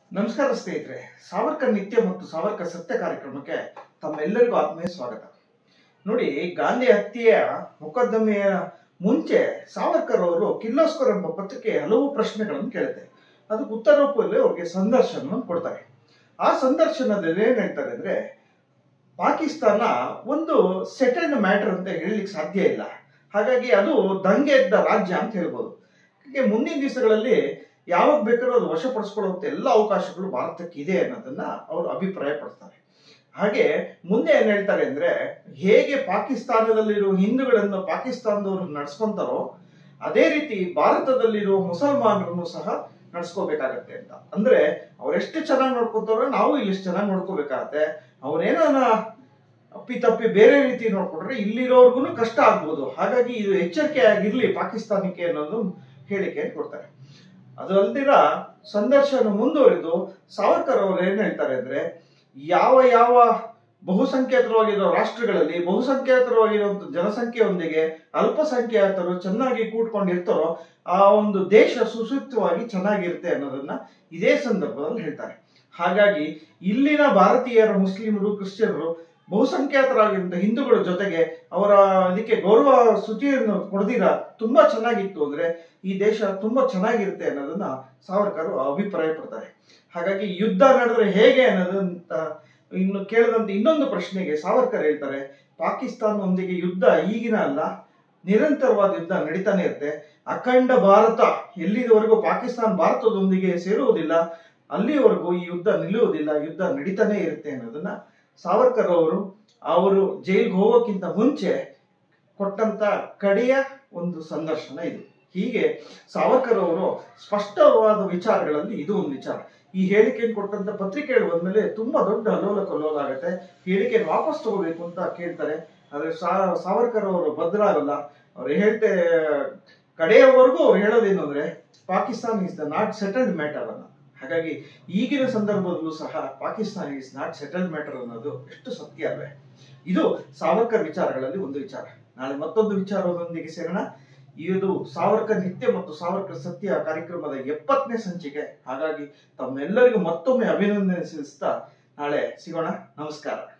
ನಮಸ್ಕಾರ ಸ್ನೇಹಿತರೆ ಸಾವರ್ಕರ್ ನಿತ್ಯ ಮತ್ತು ಸಾವರ್ಕರ್ ಸತ್ಯ ಕಾರ್ಯಕ್ರಮಕ್ಕೆ ತಮ್ಮೆಲ್ಲರಿಗೂ ಆತ್ಮೀಯ ಸ್ವಾಗತ ನೋಡಿ ಗಾಂಧಿ ಹತ್ಯೆಯ ಮೊಕದ್ದಮೆಯ ಮುಂಚೆ ಸಾವರ್ಕರ್ ಅವರು ಕಿರ್ಲೋಸ್ಕರ್ ಎಂಬ ಪತ್ರಿಕೆ ಹಲವು ಪ್ರಶ್ನೆಗಳನ್ನು ಕೇಳುತ್ತೆ ಅದಕ್ಕೆ ಉತ್ತರ ರೂಪದಲ್ಲಿ ಅವ್ರಿಗೆ ಸಂದರ್ಶನವನ್ನು ಕೊಡ್ತಾರೆ ಆ ಸಂದರ್ಶನದಲ್ಲಿ ಏನ್ ಹೇಳ್ತಾರೆ ಅಂದ್ರೆ ಪಾಕಿಸ್ತಾನ ಒಂದು ಸೆಟಲ್ಡ್ ಮ್ಯಾಟರ್ ಅಂತ ಹೇಳಲಿಕ್ಕೆ ಸಾಧ್ಯ ಇಲ್ಲ ಹಾಗಾಗಿ ಅದು ದಂಗೆ ಎದ್ದ ರಾಜ್ಯ ಅಂತ ಹೇಳ್ಬೋದು ಹೀಗೆ ಮುಂದಿನ ದಿವಸಗಳಲ್ಲಿ ಯಾವಾಗ ಬೇಕಾದ್ರೂ ಅದು ವಶಪಡಿಸ್ಕೊಳ್ಳುವಂತ ಎಲ್ಲ ಅವಕಾಶಗಳು ಭಾರತಕ್ಕೆ ಇದೆ ಅನ್ನೋದನ್ನ ಅವರು ಅಭಿಪ್ರಾಯ ಪಡ್ತಾರೆ ಹಾಗೆ ಮುಂದೆ ಏನ್ ಹೇಳ್ತಾರೆ ಅಂದ್ರೆ ಹೇಗೆ ಪಾಕಿಸ್ತಾನದಲ್ಲಿರುವ ಹಿಂದೂಗಳನ್ನು ಪಾಕಿಸ್ತಾನದವರು ನಡೆಸ್ಕೊಂತಾರೋ ಅದೇ ರೀತಿ ಭಾರತದಲ್ಲಿರುವ ಮುಸಲ್ಮಾನರನ್ನು ಸಹ ನಡ್ಸ್ಕೋಬೇಕಾಗತ್ತೆ ಅಂತ ಅಂದ್ರೆ ಅವರೆಷ್ಟು ಚೆನ್ನಾಗಿ ನೋಡ್ಕೊಂತಾರೋ ನಾವು ಇಲ್ಲಿಷ್ಟು ಚೆನ್ನಾಗಿ ನೋಡ್ಕೋಬೇಕಾಗತ್ತೆ ಅವನೇನ ಅಪ್ಪಿ ತಪ್ಪಿ ಬೇರೆ ರೀತಿ ನೋಡ್ಕೊಂಡ್ರೆ ಇಲ್ಲಿರೋರ್ಗು ಕಷ್ಟ ಆಗ್ಬೋದು ಹಾಗಾಗಿ ಇದು ಎಚ್ಚರಿಕೆ ಆಗಿರ್ಲಿ ಪಾಕಿಸ್ತಾನಕ್ಕೆ ಅನ್ನೋದು ಹೇಳಿಕೆ ಕೊಡ್ತಾರೆ ಅದು ಅಲ್ದಿರ ಸಂದರ್ಶನ ಮುಂದುವರಿದು ಸಾವರ್ಕರ್ ಅವರು ಏನ್ ಹೇಳ್ತಾರೆ ಅಂದ್ರೆ ಯಾವ ಯಾವ ಬಹುಸಂಖ್ಯಾತರವಾಗಿರೋ ರಾಷ್ಟ್ರಗಳಲ್ಲಿ ಬಹುಸಂಖ್ಯಾತರವಾಗಿರುವಂತ ಜನಸಂಖ್ಯೆಯೊಂದಿಗೆ ಅಲ್ಪಸಂಖ್ಯಾತರು ಚೆನ್ನಾಗಿ ಕೂಡ್ಕೊಂಡಿರ್ತಾರೋ ಆ ಒಂದು ದೇಶ ಸುಸೂಕ್ತವಾಗಿ ಚೆನ್ನಾಗಿರುತ್ತೆ ಅನ್ನೋದನ್ನ ಇದೇ ಸಂದರ್ಭದಲ್ಲಿ ಹೇಳ್ತಾರೆ ಹಾಗಾಗಿ ಇಲ್ಲಿನ ಭಾರತೀಯರ ಮುಸ್ಲಿಮರು ಕ್ರಿಶ್ಚಿಯನರು ಬಹುಸಂಖ್ಯಾತರಾಗಿರುವಂತ ಹಿಂದೂಗಳ ಜೊತೆಗೆ ಅವರ ಇದಕ್ಕೆ ಗೌರವ ಸುಚಿಯನ್ನು ಕೊಡದಿರ ತುಂಬಾ ಚೆನ್ನಾಗಿತ್ತು ಅಂದ್ರೆ ಈ ದೇಶ ತುಂಬಾ ಚೆನ್ನಾಗಿರುತ್ತೆ ಅನ್ನೋದನ್ನ ಸಾವರ್ಕರ್ ಅಭಿಪ್ರಾಯ ಪಡ್ತಾರೆ ಹಾಗಾಗಿ ಯುದ್ಧ ನಡೆದ್ರೆ ಹೇಗೆ ಅನ್ನೋದಂತ ಇನ್ನು ಕೇಳಿದಂತ ಇನ್ನೊಂದು ಪ್ರಶ್ನೆಗೆ ಸಾವರ್ಕರ್ ಹೇಳ್ತಾರೆ ಪಾಕಿಸ್ತಾನದೊಂದಿಗೆ ಯುದ್ಧ ಈಗಿನ ಅಲ್ಲ ನಿರಂತರವಾದ ಯುದ್ಧ ನಡೀತಾನೆ ಇರುತ್ತೆ ಅಖಂಡ ಭಾರತ ಎಲ್ಲಿವರೆಗೂ ಪಾಕಿಸ್ತಾನ ಭಾರತದೊಂದಿಗೆ ಸೇರುವುದಿಲ್ಲ ಅಲ್ಲಿವರೆಗೂ ಈ ಯುದ್ಧ ನಿಲ್ಲುವುದಿಲ್ಲ ಯುದ್ಧ ನಡೀತಾನೆ ಇರುತ್ತೆ ಅನ್ನೋದನ್ನ ಸಾವರ್ಕರ್ ಅವರು ಅವರು ಜೈಲ್ಗೆ ಹೋಗೋಕ್ಕಿಂತ ಮುಂಚೆ ಕೊಟ್ಟಂತ ಕಡೆಯ ಒಂದು ಸಂದರ್ಶನ ಇದು ಹೀಗೆ ಸಾವರ್ಕರ್ ಅವರು ಸ್ಪಷ್ಟವಾದ ವಿಚಾರಗಳಲ್ಲಿ ಇದು ಒಂದು ವಿಚಾರ ಈ ಹೇಳಿಕೆಯನ್ನು ಕೊಟ್ಟಂತ ಪತ್ರಿಕೆಗಳು ಬಂದ್ಮೇಲೆ ತುಂಬಾ ದೊಡ್ಡ ಅಲ್ಲೋಲ ಕಲ್ಲೋಲ ಆಗುತ್ತೆ ಹೇಳಿಕೆಯನ್ನು ವಾಪಸ್ ತಗೋಬೇಕು ಅಂತ ಕೇಳ್ತಾರೆ ಆದ್ರೆ ಸಾ- ಸಾವರ್ಕರ್ ಅವರು ಭದ್ರಾಗಲ್ಲ ಅವ್ರು ಹೇಳ್ತೆ ಕಡೆಯವರೆಗೂ ಅವ್ರು ಹೇಳೋದೇನು ಅಂದ್ರೆ Pakistan is the not settled matter ಅನ್ನ ಹಾಗಾಗಿ ಈಗಿನ ಸಂದರ್ಭದಲ್ಲೂ ಸಹ Pakistan is not settled matter ಅನ್ನೋದು ಎಷ್ಟು ಸತ್ಯ ಅಲ್ವೇ ಇದು ಸಾವರ್ಕರ್ ವಿಚಾರಗಳಲ್ಲಿ ಒಂದು ವಿಚಾರ ನಾಳೆ ಮತ್ತೊಂದು ವಿಚಾರದೊಂದಿಗೆ ಸೇರೋಣ ಇದು ಸಾವರ್ಕರ್ ನಿತ್ಯ ಮತ್ತು ಸಾವರ್ಕರ್ ಸತ್ಯ ಕಾರ್ಯಕ್ರಮದ ಎಪ್ಪತ್ತನೇ ಸಂಚಿಕೆ ಹಾಗಾಗಿ ತಮ್ಮೆಲ್ಲರಿಗೂ ಮತ್ತೊಮ್ಮೆ ಅಭಿನಂದನೆ ಸಲ್ಲಿಸ್ತಾ ನಾಳೆ ಸಿಗೋಣ ನಮಸ್ಕಾರ